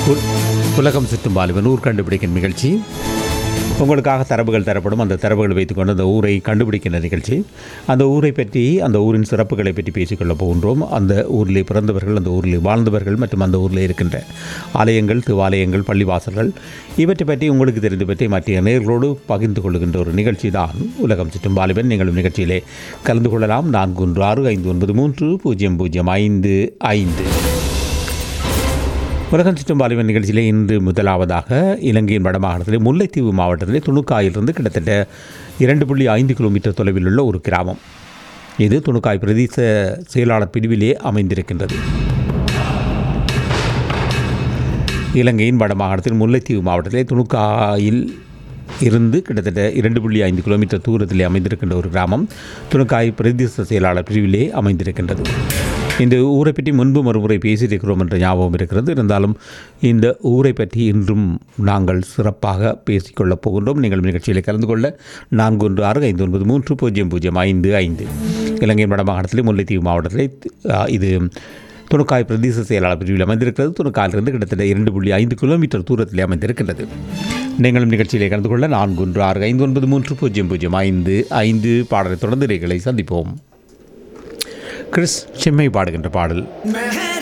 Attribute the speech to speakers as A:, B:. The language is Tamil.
A: உ- உலகம் சுற்றும் வாலிபன் ஊர் கண்டுபிடிக்கும் நிகழ்ச்சி உங்களுக்காக தரவுகள் தரப்படும் அந்த தரவுகளை வைத்துக்கொண்டு அந்த ஊரை கண்டுபிடிக்கின்ற நிகழ்ச்சி அந்த ஊரை பற்றி அந்த ஊரின் சிறப்புகளை பற்றி பேசிக்கொள்ளப் போகின்றோம் அந்த ஊரிலே பிறந்தவர்கள் அந்த ஊரில் வாழ்ந்தவர்கள் மற்றும் அந்த ஊரில் இருக்கின்ற ஆலயங்கள் தேவாலயங்கள் பள்ளிவாசல்கள் இவற்றை பற்றி உங்களுக்கு தெரிந்து பற்றி மற்ற நேர்களோடு பகிர்ந்து கொள்கின்ற ஒரு நிகழ்ச்சி தான் உலகம் சுற்றும் வாலிபன் நீங்களும் நிகழ்ச்சியிலே கலந்து கொள்ளலாம் நான்கு ஒன்று ஆறு ஐந்து ஒன்பது மூன்று பூஜ்ஜியம் பூஜ்ஜியம் ஐந்து ஐந்து உலகம் சுற்றும் வாலிபன் நிகழ்ச்சியிலே இன்று முதலாவதாக இலங்கையின் வடமாகாணத்திலே முல்லைத்தீவு மாவட்டத்திலே துணுக்காயிலிருந்து கிட்டத்தட்ட இரண்டு புள்ளி ஐந்து கிலோமீட்டர் தொலைவில் உள்ள ஒரு கிராமம் இது துணுக்காய் பிரதேச செயலாளர் பிரிவிலே அமைந்திருக்கின்றது இலங்கையின் வடமாகாணத்தில் முல்லைத்தீவு மாவட்டத்திலே துணுக்காயில் இருந்து கிட்டத்தட்ட இரண்டு புள்ளி ஐந்து கிலோமீட்டர் தூரத்திலே அமைந்திருக்கின்ற ஒரு கிராமம் துணுக்காய் பிரதேச செயலாளர் பிரிவிலே அமைந்திருக்கின்றது இந்த ஊரை பற்றி முன்பு மறுமுறை பேசியிருக்கிறோம் என்ற ஞாபகம் இருக்கிறது இருந்தாலும் இந்த ஊரை பற்றி இன்றும் நாங்கள் சிறப்பாக பேசிக்கொள்ளப் போகின்றோம் நீங்கள் நிகழ்ச்சியில் கலந்து கொள்ள நான்கு ஒன்று ஆறு ஐந்து ஒன்பது மூன்று பூஜ்ஜியம் பூஜ்ஜியம் ஐந்து ஐந்து இலங்கை வடமாகாணத்திலே முல்லைத்தீவு மாவட்டத்திலே ஆ, இது துணுக்காய் பிரதேச செயலாளர் பிரிவில் அமைந்திருக்கிறது துணுக்காயிலிருந்து கிட்டத்தட்ட இரண்டு புள்ளி ஐந்து கிலோமீட்டர் தூரத்தில் அமைந்திருக்கின்றது நீங்களும் நிகழ்ச்சியிலே கலந்து கொள்ள நான்கு ஒன்று ஆறு ஐந்து ஒன்பது மூன்று பூஜ்ஜியம் பூஜ்ஜியம் ஐந்து ஐந்து பாடலை தொடர்ந்து நிகழ்ச்சிகளை சந்திப்போம் கிறிஸ் செம்மை பாடுகின்ற பாடல்
B: मैं